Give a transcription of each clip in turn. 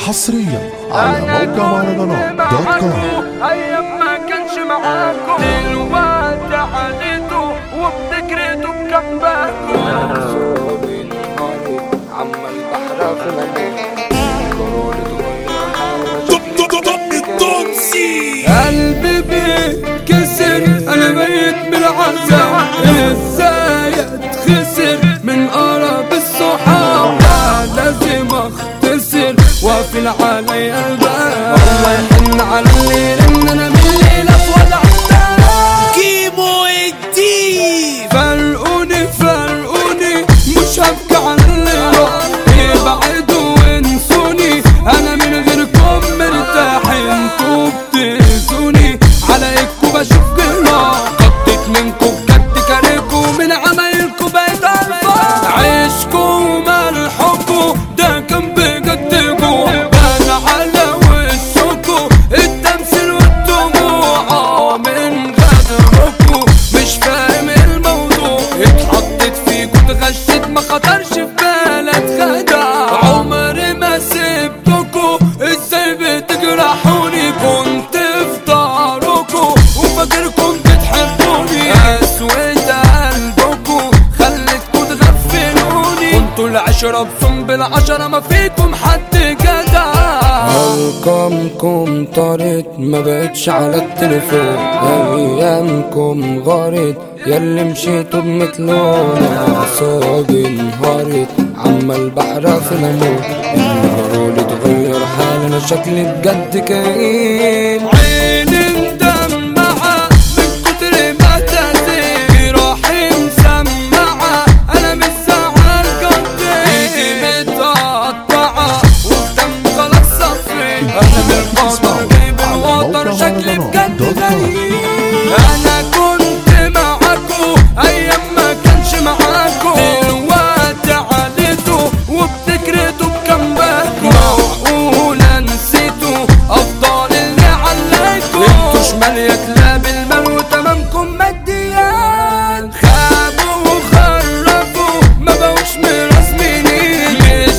حصريا على موقع مهرجانات دوت كوم ايام ما كانش معاكم دلوقتي عديتوا وبتجريتوا بكباكم عمال بحرق قلبي بيتكسر انا ميت من العذاب ازاي اتخسر من قرب الصحاب لازم اختصر وافل علي الباب الله يحن على الليل ان انا من الليله في وضع كيمو الديب فرقوني فرقوني مش هبكي عن اللي راح يبعدوا وانسوني انا من غيركم مرتاح انتوا بتأذوني عليكم بشوف جراح قدت منكم بجد كارهكم من عمايلكم بقيت عارفة عيشكم وملحكم ده كان بجدكم انا على وشكم التمثيل والدموع من غدركم مش فاهم الموضوع اتحطت فيكم اتغشيت ما خطرش في بالي اتخدع عمري ما سبتكم ازاي بتجرحوني كنت في ظهركم وفاكركم بتحبوني اسود قلبكم خلتكم تغفلوني كنتوا العشرة بصم بالعشرة ما فيكم حد جدع ارقامكم طارت ما بقتش على التليفون ايامكم غارت ياللي مشيتوا بمثلونا اعصابي انهارت عمال بحرق في الاموت النهار اتغير حالي انا شكلي بجد كئيب عيني مدمعة من كتر ما تأذي روحي مسمعة انا مش زعل قلبي ايدي متقطعة والدم خلاص صفري انا من الوطن جايب الوطن شكلي بجد غريب انا كنت معاكو ايام ما كانش معاكو دلوقتي عليتو وبتكرتوا بكمباكو معقولة نسيتوا افضل اللي عليكو انتوا شمال يا كلاب المال وتمامكم ماديات خابوا وخرفوا ما بقوش مرسمينين مش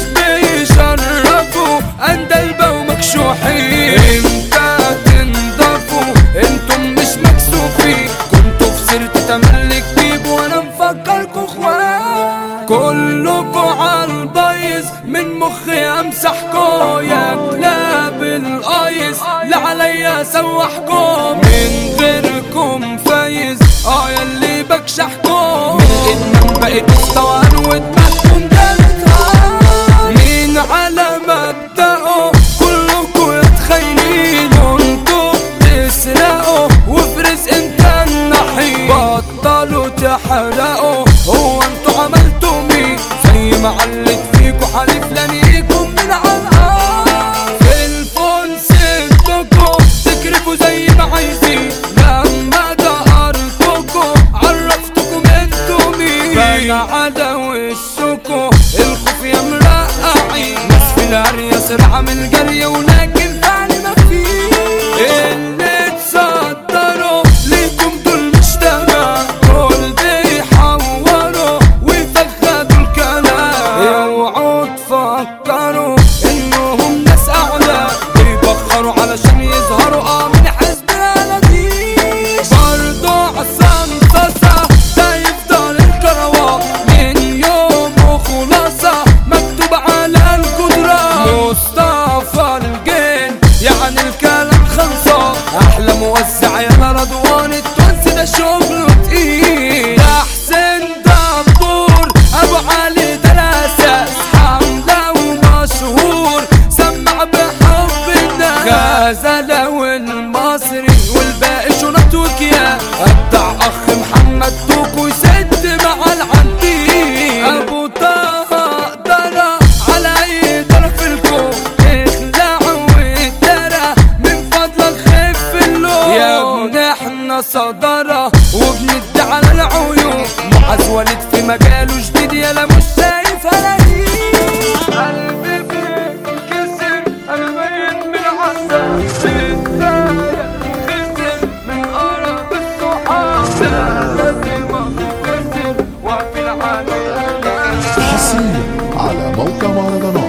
بيشرفوا اندلبة ومكشوحين امتى تنضفوا انتم مش مكسوفين كنتوا في سيرتي تملك بيب وانا مفكركوا اخوات كلكوا عالبايظ من مخي امسحكوا يا كلاب الايس لا عليا سوحكم من غيركم فايز اه ياللي بكشحكم من الادمان بقيت مستوان ودماغكم جابتها مين على مبدأه كلكوا يتخيلين انتوا بتسرقوا وفي رزق انت النحيل بطلوا تحرقوا هو انتوا عملتوا مين زي ما علت فيكوا حليف لنيكم من عالقار في الفون سبتكوا تكرفوا زي ما عايزين لما دقرتكوا عرفتكم انتوا مين بقى على وشكوا الخوف يا مرقعين ناس في القرية سرعة من الجري ولكن فعلي ما فيه اللي تصدروا ليكم دول مش تمام دول بيحوروا ويفخدوا الكلام اوعوا تفكروا انهم ناس اعلى بيبخروا علشان يظهروا اه من حزب الاناديل برضو عصام صاصة ده يفضل الكروات من يوم خلاصة مكتوب على القدرة مصطفى الجن يعني الكلام خلصان احلى موزع يا رضوان التونسي ده شغله تقيل ده حسين دبور ابو علي ده الاساس حمله ومشهور سمع بحب الناس غزالة والمصري والباقي شنط وكيان ابدع اخ محمد دوكو يسد مع العندي ابو طه قدرة على اي طرف الكون اخلع واتدرى من فضلك خف اللون يا ابن احنا صدرة وبندي على العيون معاذ ولد في مجاله جديد يلا مش شايف هلاقيه قلبي بيتكسر انا ميت من العذاب ازاي خسر من قرب الصحاب لازم اخسر واقفل عليه حصريا على موقع مهرجانات